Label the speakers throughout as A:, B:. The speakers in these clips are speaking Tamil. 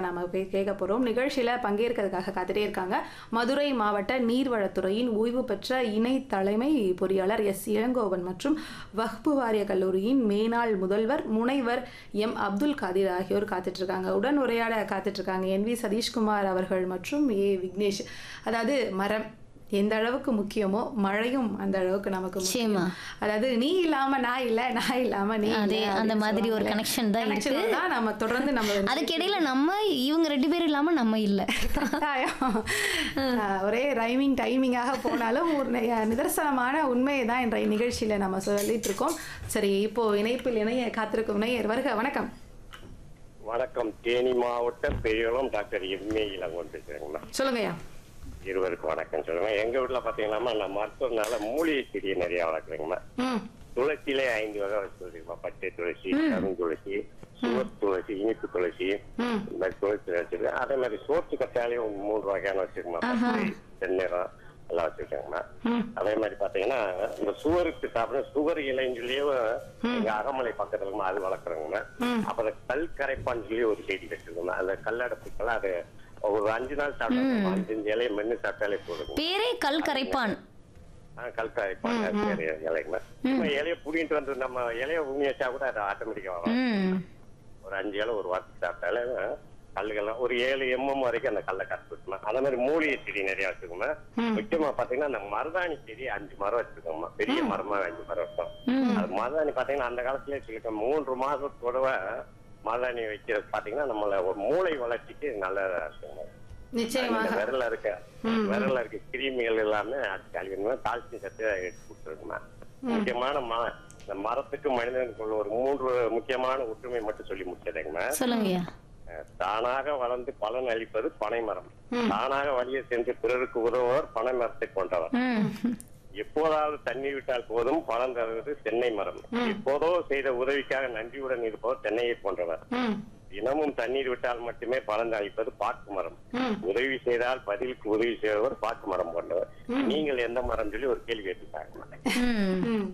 A: நம்ம போய் கேட்க போகிறோம் நிகழ்ச்சியில் பங்கேற்கிறதுக்காக காத்துட்டே இருக்காங்க மதுரை மாவட்ட நீர்வளத்துறையின் ஓய்வு பெற்ற இணை தலைமை பொறியாளர் எஸ் இளங்கோவன் மற்றும் வக்பு வாரிய கல்லூரியின் மேனாள் முதல்வர் முனைவர் எம் அப்துல் காதிர் ஆகியோர் காத்துட்டு இருக்காங்க உடன் உரையாட காத்துட்டு இருக்காங்க என் வி சதீஷ்குமார் அவர்கள் மற்றும் ஏ விக்னேஷ் அதாவது மரம் எந்த அளவுக்கு முக்கியமோ மழையும் அந்த அளவுக்கு நமக்கு முக்கியம்
B: நிச்சயமா.
A: அதாவது நீ இல்லாம நான் இல்ல நான் இல்லாம நீ
B: அதே,
A: இல்ல
B: அந்த
A: அப்படின்னு
B: மாதிரி ஒரு
A: சொல்லுவாங்கல்ல.
B: connection தான்
A: connection
B: இருக்கு.
A: தான் நம்ம தொடர்ந்து நம்ம வந்து
B: அதுக்கு இடையில நம்ம இவங்க ரெண்டு பேரும் இல்லாம நம்ம இல்ல
A: கட்டாயம். ஆஹ் ஒரே ரைமிங் டைமிங்காக போனாலும் ஒரு நி- நிதர்சனமான உண்மையை தான் இன்றைய நிகழ்ச்சியில நம்ம சொல்லிட்டு இருக்கோம் சரி இப்போ இணைப்பில் இணைய காத்திருக்கும் இணையர் வருக வணக்கம்
C: வணக்கம் தேனி மாவட்டம் பெரியகுளம் டாக்டர் எம்ஏ இளங்கோன் பேசுறேங்கம்மா
A: சொல்லுங்கய்யா
C: இருவருக்கும் வணக்கம் சொல்லுங்க எங்க வீட்டுல பாத்தீங்கன்னா நான் மருத்துவனால மூலிகை செடியை நிறைய வளர்க்குறேங்கம்மா
A: ம்
C: துளசியிலே ஐந்து வகை வச்சிருக்கோம் பச்சை துளசி கருந்துளசி சுவர் துளசி இனிப்பு துளசி
A: ம்.
C: இந்த மாதிரி துளசி வச்சிருக்கேன் அதே மாதிரி சோத்து கத்தாலையும் மூன்று வகையான வச்சிருக்கோம் பச்சை செந்நிறம் எல்லாம் வச்சிருக்காங்கம்மா
A: ம்.
C: அதே மாதிரி பாத்தீங்கன்னா இந்த சுவருக்கு சாப்பிட சுவர் இலைன்னு சொல்லியும் எங்க அகமலை பக்கத்துல இருக்குமா அது வளர்க்குறோங்கம்மா அப்புறம் கல் கரைப்பான்னு சொல்லி ஒரு செடி வச்சிருக்கோம் அந்த கல்லடப்புக்கெல்லாம் அது ஒரு அஞ்சு நாள் சாப்பிட்டா அஞ்சு இலையை மென்னு சாப்பிட்டாலே போதும்
B: பேரே கல் கரைப்பான்
C: கல் கரைப்பான் இலைங்கம்மா சும்மா இலையை புடிங்கிட்டு வந்து நம்ம இலையை உண்மை வச்சா கூட அது ஆட்டோமேட்டிக்கா வரும்
B: ம்
C: ஒரு அஞ்சு இலை ஒரு வாரத்துக்கு சாப்பிட்டாலே கல்லுகள்லாம் ஒரு ஏழு எம்எம் வரைக்கும் அந்த கல்லை கட்டு விட்டுமா அந்த மாதிரி மூலிகை செடி நிறைய வச்சுக்கோமா முக்கியமா பாத்தீங்கன்னா அந்த மருதாணி செடி அஞ்சு மரம் வச்சிருக்கோமா பெரிய மரமா அஞ்சு மரம் இருக்கும் அது மருதாணி பாத்தீங்கன்னா அந்த காலத்துல சொல்லிருக்கோம் மூன்று மாதத்தோட மருதாணி வைக்கிறது பாத்தீங்கன்னா நம்மள ஒரு மூளை வளர்ச்சிக்கு நல்லதா இருக்குங்க இந்த
A: நிச்சயமாக
C: விரல்ல இருக்க விரல்ல இருக்க கிருமிகள் எல்லாமே அது கழிவு தாழ்ச்சி சத்து எடுத்து கொடுத்துருக்குமா முக்கியமான ம இந்த மரத்துக்கு மனிதனுக்கு உள்ள ஒரு மூன்று முக்கியமான ஒற்றுமை மட்டும் சொல்லி முடிச்சதுங்கம்மா
B: சொல்லுங்கய்யா
C: அஹ் தானாக வளர்ந்து பலன் அளிப்பது பனை மரம் தானாக வழியை சென்று பிறருக்கு உதவுவர் பனை மரத்தை கொண்டவர்
B: ம்
C: எப்போதாவது தண்ணீர் விட்டால் போதும் பலன் தருவது தென்னை மரம் எப்போதோ செய்த உதவிக்காக நன்றியுடன் இருப்பவர் தென்னையை போன்றவர்
A: ம்
C: தினமும் தண்ணீர் விட்டால் மட்டுமே பலன் அளிப்பது பாக்கு மரம்
A: ம்.
C: உதவி செய்தால் பதிலுக்கு உதவி செய்வர் பாக்கு மரம் போன்றவர் நீங்கள் எந்த மரம் சொல்லி ஒரு கேள்வி கேட்டுட்டாங்க
B: ம்
A: ம்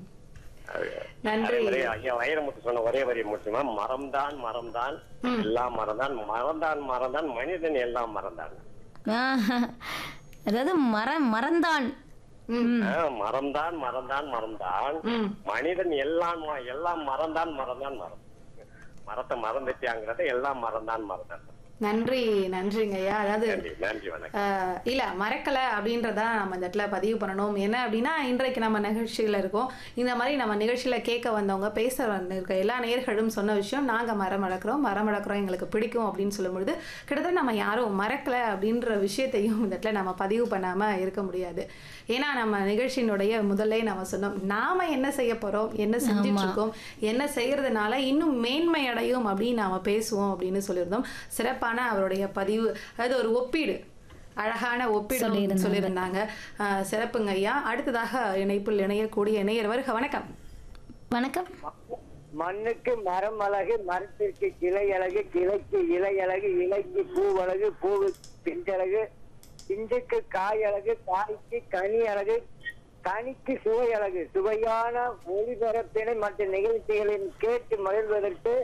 A: நன்றி
C: ஐயா வைரமுத்து சொன்ன ஒரே வரி முக்கியமா மரம்தான் மரம்தான் எல்லாம் மரம்தான் மரம்தான் மரம்தான் மனிதன் எல்லாம் மறந்தான்
B: ஆஹா. அதாவது மரம் மறந்தான்
C: மரம்தான் மரம்தான் மரம்தான்
A: ம்.
C: மனிதன் எல்லாம் ம- எல்லாம் மறந்தான் மறந்தான் மரம் மரத்தை மறந்துட்டியாங்கிறத எல்லாம் மறந்தான் மறந்தான்
A: நன்றி நன்றிங்க ஐயா அதாவது
C: நன்றி நன்றி வணக்கம்
A: ஆஹ் இல்ல மறக்கல அப்படின்றத நம்ம இந்த இடத்துல பதிவு பண்ணணும் என்ன அப்படின்னா இன்றைக்கு நம்ம நிகழ்ச்சியில இருக்கோம் இந்த மாதிரி நம்ம நிகழ்ச்சியில கேட்க வந்தவங்க பேச வந்திருக்க எல்லா நேர்களும் சொன்ன விஷயம் நாங்க மரம் வளர்க்குறோம் மரம் வளர்க்குறோம் எங்களுக்கு பிடிக்கும் அப்படின்னு சொல்லும்பொழுது கிட்டத்தட்ட நம்ம யாரும் மறக்கல அப்படின்ற விஷயத்தையும் இந்த இடத்துல நம்ம பதிவு பண்ணாம இருக்க முடியாது ஏன்னா நம்ம நிகழ்ச்சியினுடைய முதல்ல நம்ம சொன்னோம் நாம என்ன செய்ய போறோம் என்ன செஞ்சுட்டு இருக்கோம் என்ன செய்யறதுனால இன்னும் மேன்மை அடையும் அப்படின்னு நாம பேசுவோம் அப்படின்னு சொல்லியிருந்தோம் சிறப்பான அவருடைய பதிவு அதாவது ஒரு ஒப்பீடு அழகான ஒப்பீடு
B: சொல்லியிருந்தாங்க.
A: சொல்லியிருந்தாங்க ஆஹ் சிறப்புங்க ஐயா அடுத்ததாக இணைப்பில் இணையக்கூடிய இணையர் வருக வணக்கம்
B: வணக்கம்
D: மண்ணுக்கு மரம் அழகு மரத்திற்கு கிளை அழகு கிளைக்கு இலை அழகு இலைக்கு பூ அழகு பூவுக்கு பிஞ்சழகு பிஞ்சுக்கு காய் அழகு காய்க்கு கனி அழகு கனிக்கு சுவை அழகு சுவையான ஒளிபரப்பினை மற்ற நிகழ்ச்சிகளின் கேட்டு மகிழ்வதற்கு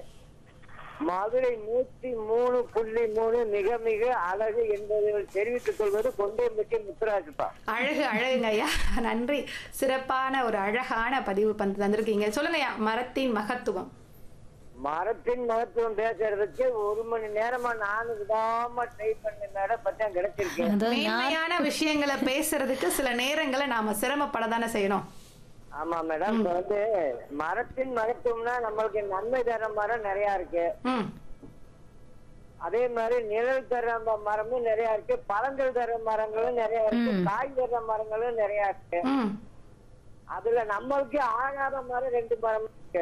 D: மதுரை நூத்தி மூணு புள்ளி மூணு மிக மிக அழகு என்பதை தெரிவித்துக் கொள்வது கொண்டேம்பட்டி முத்துராஜப்பா
A: அழகு அழகுங்க ஐயா நன்றி சிறப்பான ஒரு அழகான பதிவு பண்ணி தந்திருக்கீங்க சொல்லுங்க ஐயா மரத்தின் மகத்துவம்
D: மரத்தின் மகத்துவம் பேசுறதுக்கு ஒரு மணி நேரமா நானும் விடாம ட்ரை பண்ண மேடம் பத்தம் கிடைச்சிருக்கேன்
B: அதாவது நான்
A: மேன்மையான விஷயங்களை பேசுறதுக்கு சில நேரங்களை நாம சிரமப்பட தானே செய்யணும்
D: ஆமா மேடம் இப்ப வந்து மரத்தின் மகத்துவம்னா நம்மளுக்கு நன்மை தர மரம் நிறைய இருக்கு
A: ம்
D: அதே மாதிரி நிழல் தர ம- மரமும் நிறைய இருக்கு பழங்கள் தர மரங்களும் நிறைய இருக்கு காய் தர மரங்களும் நிறைய இருக்கு
A: ம்
D: அதுல நம்மளுக்கு ஆகாத மரம் ரெண்டு மரம் இருக்கு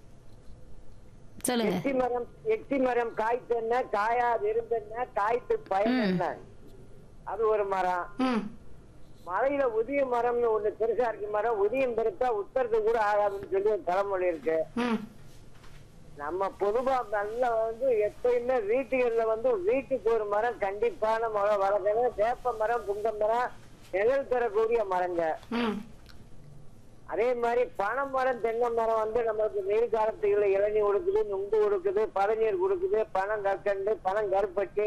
B: சொல்லுங்க
D: எட்டி மரம் எட்டி மரம் காய்த்து என்ன காயாது இருந்தென்ன காய்த்து பயன் என்ன அது ஒரு மரம்
A: ம்
D: மலையில உதிய மரம்னு ஒண்ணு பெருசா இருக்கு மரம் உதியம் பெருசா உத்தரது கூட ஆகாதுன்னு சொல்லி ஒரு பழமொழி இருக்கு
A: ம்
D: நம்ம பொதுவா நல்ல வந்து எப்பயுமே வீட்டுகள்ல வந்து வீட்டுக்கு ஒரு மரம் கண்டிப்பான மரம் வளர்க்கணும் வேப்ப மரம் புங்க மரம் நிழல் தரக்கூடிய மரங்க
A: ம்
D: அதே மாதிரி பனை மரம் தென்னை மரம் வந்து நம்மளுக்கு வெயில் காலத்துக்குள்ள இளநீர் கொடுக்குது நுங்கு கொடுக்குது பதநீர் கொடுக்குது பனம் கற்கண்டு பனம் கருப்பட்டி